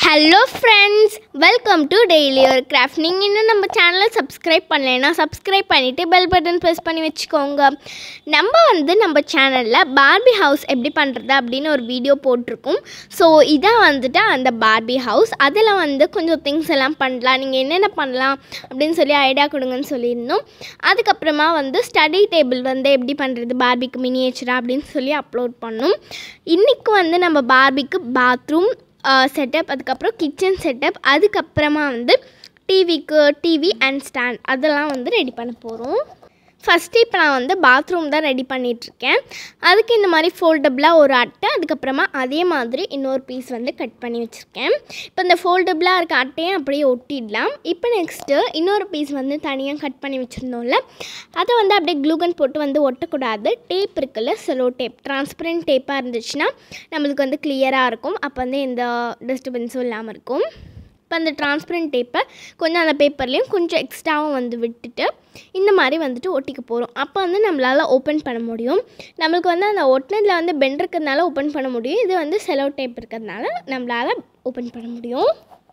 hello friends welcome to daily ஒரு craft நீங்கள் இன்னும் நம்ம சேனலை சப்ஸ்கிரைப் பண்ணலைன்னா சப்ஸ்கிரைப் பண்ணிவிட்டு பெல் பட்டன் ப்ரெஸ் பண்ணி வச்சுக்கோங்க நம்ம வந்து நம்ம சேனலில் பார்பி ஹவுஸ் எப்படி பண்ணுறது அப்படின்னு ஒரு வீடியோ போட்டிருக்கோம் ஸோ இதான் வந்துட்டு அந்த பார்பி ஹவுஸ் அதில் வந்து கொஞ்சம் திங்ஸ் எல்லாம் பண்ணலாம் நீங்கள் என்னென்ன பண்ணலாம் அப்படின்னு சொல்லி ஐடியா கொடுங்கன்னு சொல்லியிருந்தோம் அதுக்கப்புறமா வந்து ஸ்டடி டேபிள் வந்து எப்படி பண்ணுறது பார்பிக்கு மினியேச்சரா அப்படின்னு சொல்லி அப்லோட் பண்ணோம் இன்றைக்கி வந்து நம்ம பார்பிக்கு பாத்ரூம் செட்டப் அதுக்கப்புறம் கிச்சன் செட்டப் அதுக்கப்புறமா வந்து டிவிக்கு டிவி அண்ட் ஸ்டாண்ட் அதெல்லாம் வந்து ரெடி பண்ண போகிறோம் ஃபஸ்ட்டு இப்போ நான் வந்து பாத்ரூம் தான் ரெடி பண்ணிகிட்ருக்கேன் அதுக்கு இந்த மாதிரி ஃபோல்டபுளாக ஒரு அட்டை அதுக்கப்புறமா அதே மாதிரி இன்னொரு பீஸ் வந்து கட் பண்ணி வச்சுருக்கேன் இப்போ இந்த ஃபோல்டபுளாக இருக்க அட்டையும் அப்படியே ஒட்டிடலாம் இப்போ நெக்ஸ்ட்டு இன்னொரு பீஸ் வந்து தனியாக கட் பண்ணி வச்சுருந்தோம்ல அதை வந்து அப்படியே க்ளூகன் போட்டு வந்து ஒட்டக்கூடாது டேப் இருக்குல்ல செலோ டேப் டிரான்ஸ்பரண்ட் டேப்பாக இருந்துச்சுன்னா நம்மளுக்கு வந்து கிளியராக இருக்கும் அப்போ வந்து எந்த டிஸ்டர்பன்ஸும் இல்லாமல் இருக்கும் இப்போ அந்த டிரான்ஸ்பரண்ட் டேப்பை கொஞ்சம் அந்த பேப்பர்லேயும் கொஞ்சம் எக்ஸ்ட்ராவும் வந்து விட்டுட்டு இந்த மாதிரி வந்துட்டு ஒட்டிக்க போகிறோம் அப்போ வந்து நம்மளால் ஓப்பன் பண்ண முடியும் நம்மளுக்கு வந்து அந்த ஒட்டினதில் வந்து பெண்ட் இருக்கிறதுனால ஓப்பன் பண்ண முடியும் இது வந்து செலோ டேப் இருக்கிறதுனால நம்மளால் ஓப்பன் பண்ண முடியும்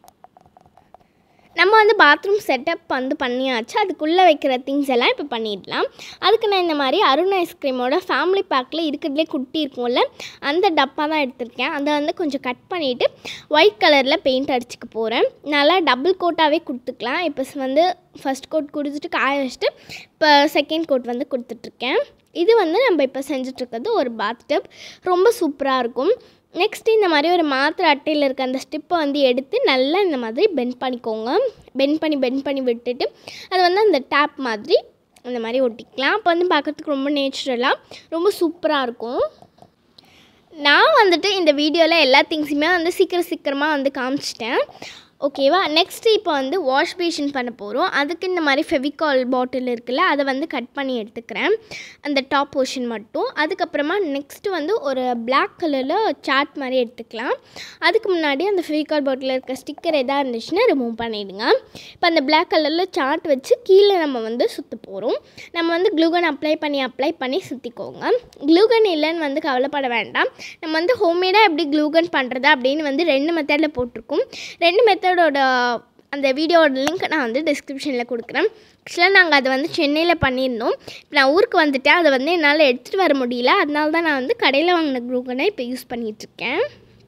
நம்ம வந்து பாத்ரூம் செட்டப் வந்து பண்ணியாச்சு அதுக்குள்ளே வைக்கிற திங்ஸ் எல்லாம் இப்போ பண்ணிடலாம் அதுக்கு நான் இந்த மாதிரி அருண் ஐஸ்கிரீமோட ஃபேமிலி பேக்கில் இருக்கிறதுலே குட்டி இருக்கும்ல அந்த டப்பா தான் எடுத்திருக்கேன் அதை வந்து கொஞ்சம் கட் பண்ணிவிட்டு ஒயிட் கலரில் பெயிண்ட் அடிச்சுக்க போகிறேன் நல்லா டபுள் கோட்டாகவே கொடுத்துக்கலாம் இப்போ வந்து ஃபஸ்ட் கோட் கொடுத்துட்டு காய வச்சுட்டு இப்போ செகண்ட் கோட் வந்து கொடுத்துட்ருக்கேன் இது வந்து நம்ம இப்போ செஞ்சிட்ருக்கிறது ஒரு பாத் டப் ரொம்ப சூப்பராக இருக்கும் நெக்ஸ்ட்டு இந்த மாதிரி ஒரு மாத்திரை அட்டையில் இருக்க அந்த ஸ்டிப்பை வந்து எடுத்து நல்லா இந்த மாதிரி பெண்ட் பண்ணிக்கோங்க பெண்ட் பண்ணி பெண்ட் பண்ணி விட்டுட்டு அது வந்து அந்த டேப் மாதிரி அந்த மாதிரி ஒட்டிக்கலாம் அப்போ வந்து பார்க்குறதுக்கு ரொம்ப நேச்சுரலாக ரொம்ப சூப்பராக இருக்கும் நான் வந்துட்டு இந்த வீடியோவில் எல்லா திங்ஸுமே வந்து சீக்கிரம் சீக்கிரமாக வந்து காமிச்சிட்டேன் ஓகேவா நெக்ஸ்ட்டு இப்போ வந்து வாஷ் பேஷன் பண்ண போகிறோம் அதுக்கு இந்த மாதிரி ஃபெவிகால் பாட்டில் இருக்குல்ல அதை வந்து கட் பண்ணி எடுத்துக்கிறேன் அந்த டாப் போர்ஷன் மட்டும் அதுக்கப்புறமா நெக்ஸ்ட்டு வந்து ஒரு பிளாக் கலரில் சார்ட் மாதிரி எடுத்துக்கலாம் அதுக்கு முன்னாடி அந்த ஃபெவிகால் பாட்டிலில் இருக்க ஸ்டிக்கர் எதாக இருந்துச்சுன்னா ரிமூவ் பண்ணிவிடுங்க இப்போ அந்த பிளாக் கலரில் சார்ட் வச்சு கீழே நம்ம வந்து சுற்ற போகிறோம் நம்ம வந்து க்ளூகன் அப்ளை பண்ணி அப்ளை பண்ணி சுற்றிக்கோங்க க்ளூகன் இல்லைன்னு வந்து கவலைப்பட வேண்டாம் நம்ம வந்து ஹோம்மேடாக எப்படி க்ளூகன் பண்ணுறது அப்படின்னு வந்து ரெண்டு மெத்தடில் போட்டிருக்கோம் ரெண்டு மெத்தடோட அந்த வீடியோட லிங்க் நான் வந்து டிஸ்கிரிப்ஷனில் கொடுக்குறேன் ஆக்சுவலாக நாங்கள் அதை வந்து சென்னையில் பண்ணியிருந்தோம் இப்போ நான் ஊருக்கு வந்துட்டேன் அதை வந்து என்னால் எடுத்துகிட்டு வர முடியல அதனால தான் நான் வந்து கடையில் வாங்கின க்ளூகனை இப்போ யூஸ் பண்ணிகிட்ருக்கேன்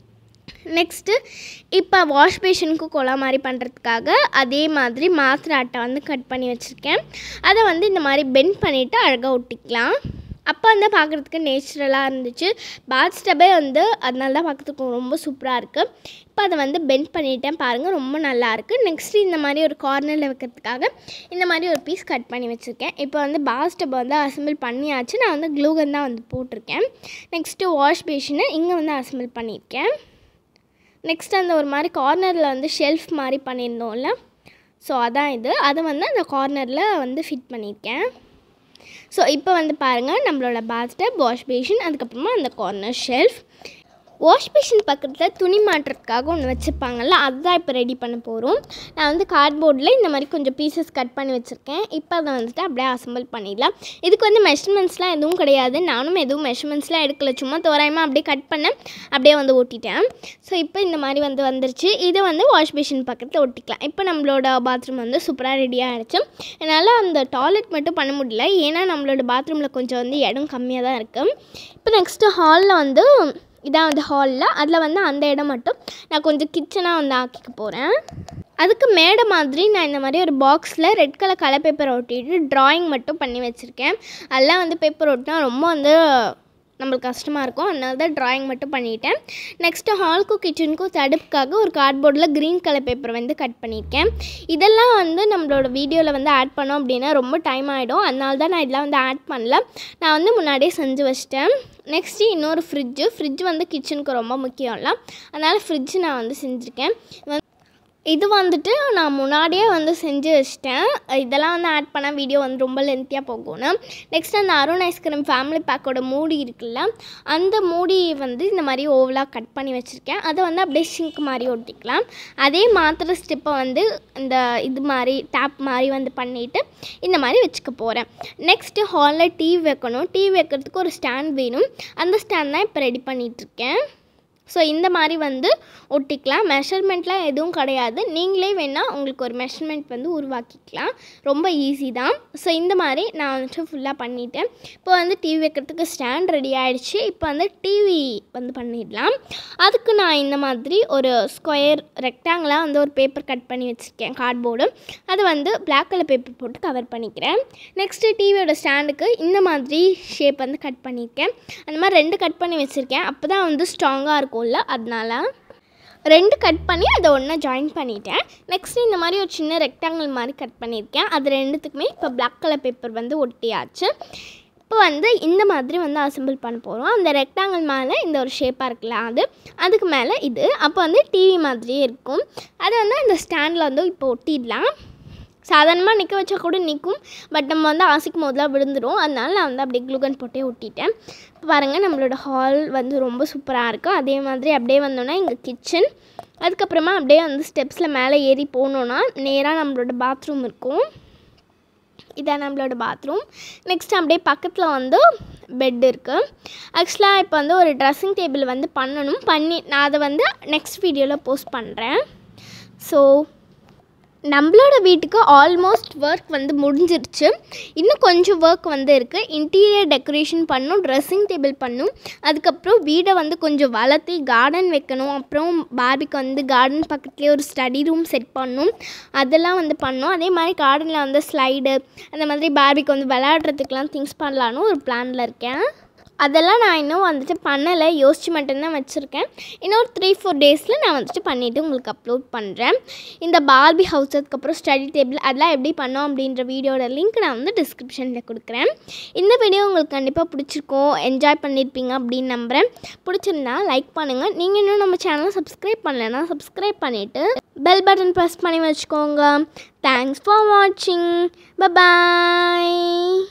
நெக்ஸ்ட்டு இப்போ வாஷ் பேஷனுக்கு கொலா மாதிரி பண்ணுறதுக்காக அதே மாதிரி மாத்திரை அட்டை வந்து கட் பண்ணி வச்சுருக்கேன் அதை வந்து இந்த மாதிரி பெண்ட் பண்ணிவிட்டு அழகாக ஒட்டிக்கலாம் அப்போ வந்து பார்க்குறதுக்கு நேச்சுரலாக இருந்துச்சு பாத் ஸ்டப்பே வந்து அதனால தான் பார்க்குறதுக்கு ரொம்ப சூப்பராக இருக்குது இப்போ அதை வந்து பெண்ட் பண்ணிட்டேன் பாருங்கள் ரொம்ப நல்லாயிருக்கு நெக்ஸ்ட்டு இந்த மாதிரி ஒரு கார்னரில் வைக்கிறதுக்காக இந்த மாதிரி ஒரு பீஸ் கட் பண்ணி வச்சுருக்கேன் இப்போ வந்து பாத் ஸ்டப்பை வந்து அசம்பிள் பண்ணியாச்சு நான் வந்து க்ளூகன் தான் வந்து போட்டிருக்கேன் நெக்ஸ்ட்டு வாஷ் பேஷனை இங்கே வந்து அசம்பிள் பண்ணியிருக்கேன் நெக்ஸ்ட் அந்த ஒரு மாதிரி கார்னரில் வந்து ஷெல்ஃப் மாதிரி பண்ணியிருந்தோம்ல ஸோ அதான் இது அதை வந்து அந்த கார்னரில் வந்து ஃபிட் பண்ணியிருக்கேன் ஸோ இப்போ வந்து பாருங்கள் நம்மளோட பாத்டப் வாஷ் பேஷன் அதுக்கப்புறமா அந்த கார்னர் ஷெல்ஃப் வாஷ் மிஷின் பக்கத்தில் துணி மாட்டுறதுக்காக ஒன்று வச்சுருப்பாங்கல்ல அதுதான் இப்போ ரெடி பண்ண போகிறோம் நான் வந்து கார்ட்போர்டில் இந்த மாதிரி கொஞ்சம் பீசஸ் கட் பண்ணி வச்சுருக்கேன் இப்போ அதை வந்துட்டு அப்படியே அசம்பிள் பண்ணிடலாம் இதுக்கு வந்து மெஷர்மெண்ட்ஸ்லாம் எதுவும் கிடையாது நானும் எதுவும் மெஷர்மெண்ட்ஸ்லாம் எடுக்கல சும்மா தோராயமாக அப்படியே கட் பண்ணேன் அப்படியே வந்து ஓட்டிட்டேன் ஸோ இப்போ இந்த மாதிரி வந்து வந்துருச்சு இதை வந்து வாஷ் மிஷின் பக்கத்தில் ஒட்டிக்கலாம் இப்போ நம்மளோட பாத்ரூம் வந்து சூப்பராக ரெடி ஆகிடுச்சு என்னால் அந்த டாய்லெட் மட்டும் பண்ண முடியல ஏன்னா நம்மளோட பாத்ரூமில் கொஞ்சம் வந்து இடம் கம்மியாக தான் இருக்குது இப்போ நெக்ஸ்ட்டு ஹாலில் வந்து இதான் வந்து ஹாலில் அதில் வந்து அந்த இடம் மட்டும் நான் கொஞ்சம் கிச்சனாக வந்து ஆக்கிக்க போகிறேன் அதுக்கு மேடை மாதிரி நான் இந்த மாதிரி ஒரு பாக்ஸில் ரெட் கலர் கலர் பேப்பர் ஒட்டிட்டு ட்ராயிங் மட்டும் பண்ணி வச்சுருக்கேன் அதெல்லாம் வந்து பேப்பர் ஒட்டினா ரொம்ப வந்து நம்மளுக்கு கஷ்டமாக இருக்கும் அதனால தான் ட்ராயிங் மட்டும் பண்ணிட்டேன் நெக்ஸ்ட்டு ஹால்க்கும் கிச்சனுக்கும் தடுப்புக்காக ஒரு கார்ட்போர்டில் க்ரீன் கலர் பேப்பர் வந்து கட் பண்ணியிருக்கேன் இதெல்லாம் வந்து நம்மளோட வீடியோவில் வந்து ஆட் பண்ணோம் அப்படின்னா ரொம்ப டைம் ஆகிடும் அதனால தான் நான் இதெல்லாம் வந்து ஆட் பண்ணல நான் வந்து முன்னாடியே செஞ்சு வச்சிட்டேன் நெக்ஸ்ட்டு இன்னொரு ஃப்ரிட்ஜு ஃப்ரிட்ஜ் வந்து கிச்சனுக்கு ரொம்ப முக்கியம்ல அதனால் ஃப்ரிட்ஜ் நான் வந்து செஞ்சுருக்கேன் இது வந்துட்டு நான் முன்னாடியே வந்து செஞ்சு வச்சிட்டேன் இதெல்லாம் வந்து ஆட் பண்ணால் வீடியோ வந்து ரொம்ப லென்த்தியாக போகும்னு நெக்ஸ்ட் அந்த அருண் ஐஸ்கிரீம் ஃபேமிலி பேக்கோட மூடி இருக்குல்ல அந்த மூடி வந்து இந்த மாதிரி ஓவலாக கட் பண்ணி வச்சுருக்கேன் அதை வந்து அப்படியே ஷிங்க் மாதிரி ஒட்டிக்கலாம் அதே மாத்திரை ஸ்டிப்பை வந்து இந்த இது மாதிரி டேப் மாதிரி வந்து பண்ணிவிட்டு இந்த மாதிரி வச்சுக்க போகிறேன் நெக்ஸ்ட்டு ஹாலில் டிவி வைக்கணும் டிவி வைக்கிறதுக்கு ஒரு ஸ்டாண்ட் வேணும் அந்த ஸ்டாண்ட் தான் இப்போ ரெடி பண்ணிகிட்ருக்கேன் ஸோ இந்த மாதிரி வந்து ஒட்டிக்கலாம் மெஷர்மெண்ட்லாம் எதுவும் கிடையாது நீங்களே வேணால் உங்களுக்கு ஒரு மெஷர்மெண்ட் வந்து உருவாக்கிக்கலாம் ரொம்ப ஈஸி தான் ஸோ இந்த மாதிரி நான் வந்துட்டு ஃபுல்லாக பண்ணிட்டேன் இப்போ வந்து டிவி வைக்கிறதுக்கு ஸ்டாண்ட் ரெடி ஆகிடுச்சு இப்போ வந்து டிவி வந்து பண்ணிடலாம் அதுக்கு நான் இந்த மாதிரி ஒரு ஸ்கொயர் ரெக்டாங்கிளாக வந்து ஒரு பேப்பர் கட் பண்ணி வச்சுருக்கேன் கார்ட்போர்டு அது வந்து பிளாக் கலர் பேப்பர் போட்டு கவர் பண்ணிக்கிறேன் நெக்ஸ்ட்டு டிவியோட ஸ்டாண்டுக்கு இந்த மாதிரி ஷேப் வந்து கட் பண்ணியிருக்கேன் அந்த மாதிரி ரெண்டு கட் பண்ணி வச்சுருக்கேன் அப்போ தான் வந்து ஸ்ட்ராங்காக இருக்கும்ல அதனால ரெண்டு கட் பண்ணி அதை ஒன்றா ஜாயின் பண்ணிட்டேன் நெக்ஸ்ட் இந்த மாதிரி ஒரு சின்ன ரெக்டாங்கிள் மாதிரி கட் பண்ணியிருக்கேன் அது ரெண்டுத்துக்குமே இப்போ பிளாக் கலர் பேப்பர் வந்து ஒட்டியாச்சு இப்போ வந்து இந்த மாதிரி வந்து அசெம்பிள் பண்ண போகிறோம் அந்த ரெக்டாங்கிள் மேலே இந்த ஒரு ஷேப்பாக இருக்குல்ல அது அதுக்கு மேலே இது அப்போ வந்து டிவி மாதிரியே இருக்கும் அதை வந்து இந்த ஸ்டாண்டில் வந்து இப்போ ஒட்டிடலாம் சாதாரணமாக நிற்க வச்சா கூட நிற்கும் பட் நம்ம வந்து ஆசைக்கும் போதெல்லாம் விழுந்துடும் அதனால நான் வந்து அப்படியே க்ளூகன் போட்டே ஒட்டிட்டேன் இப்போ பாருங்கள் நம்மளோட ஹால் வந்து ரொம்ப சூப்பராக இருக்கும் அதே மாதிரி அப்படியே வந்தோன்னா இங்கே கிச்சன் அதுக்கப்புறமா அப்படியே வந்து ஸ்டெப்ஸில் மேலே ஏறி போனோன்னா நேராக நம்மளோட பாத்ரூம் இருக்கும் இதான் நம்மளோட பாத்ரூம் நெக்ஸ்ட் அப்படியே பக்கத்தில் வந்து பெட் இருக்குது ஆக்சுவலாக இப்போ வந்து ஒரு ட்ரெஸ்ஸிங் டேபிள் வந்து பண்ணணும் பண்ணி நான் அதை வந்து நெக்ஸ்ட் வீடியோவில் போஸ்ட் பண்ணுறேன் ஸோ நம்மளோட வீட்டுக்கு ஆல்மோஸ்ட் ஒர்க் வந்து முடிஞ்சிருச்சு இன்னும் கொஞ்சம் ஒர்க் வந்து இருக்குது இன்டீரியர் டெக்கரேஷன் பண்ணும் ட்ரெஸ்ஸிங் டேபிள் பண்ணும் அதுக்கப்புறம் வீடை வந்து கொஞ்சம் வளர்த்தி கார்டன் வைக்கணும் அப்புறம் பார்பிக்கு வந்து கார்டன் பக்கத்துலேயே ஒரு ஸ்டடி ரூம் செட் பண்ணணும் அதெல்லாம் வந்து பண்ணோம் அதே மாதிரி கார்டனில் வந்து ஸ்லைடு அந்த மாதிரி பார்பிக்கு வந்து விளையாடுறதுக்கெலாம் திங்ஸ் பண்ணலான்னு ஒரு பிளானில் இருக்கேன் அதெல்லாம் நான் இன்னும் வந்துட்டு பண்ணலை யோசிச்சு மட்டும்தான் வச்சுருக்கேன் இன்னொரு த்ரீ ஃபோர் டேஸில் நான் வந்துட்டு பண்ணிவிட்டு உங்களுக்கு அப்லோட் பண்ணுறேன் இந்த பார்பி ஹவுஸ் அதுக்கப்புறம் ஸ்டடி டேபிள் அதெல்லாம் எப்படி பண்ணோம் அப்படின்ற வீடியோட லிங்க் நான் வந்து டிஸ்கிரிப்ஷனில் கொடுக்குறேன் இந்த வீடியோ உங்களுக்கு கண்டிப்பாக பிடிச்சிருக்கோம் என்ஜாய் பண்ணியிருப்பீங்க அப்படின்னு நம்புகிறேன் பிடிச்சிருந்தா லைக் பண்ணுங்கள் நீங்கள் இன்னும் நம்ம சேனலை சப்ஸ்கிரைப் பண்ணலைன்னா சப்ஸ்கிரைப் பண்ணிவிட்டு பெல் பட்டன் ப்ரெஸ் பண்ணி வச்சுக்கோங்க தேங்க்ஸ் ஃபார் வாட்சிங் பபாய்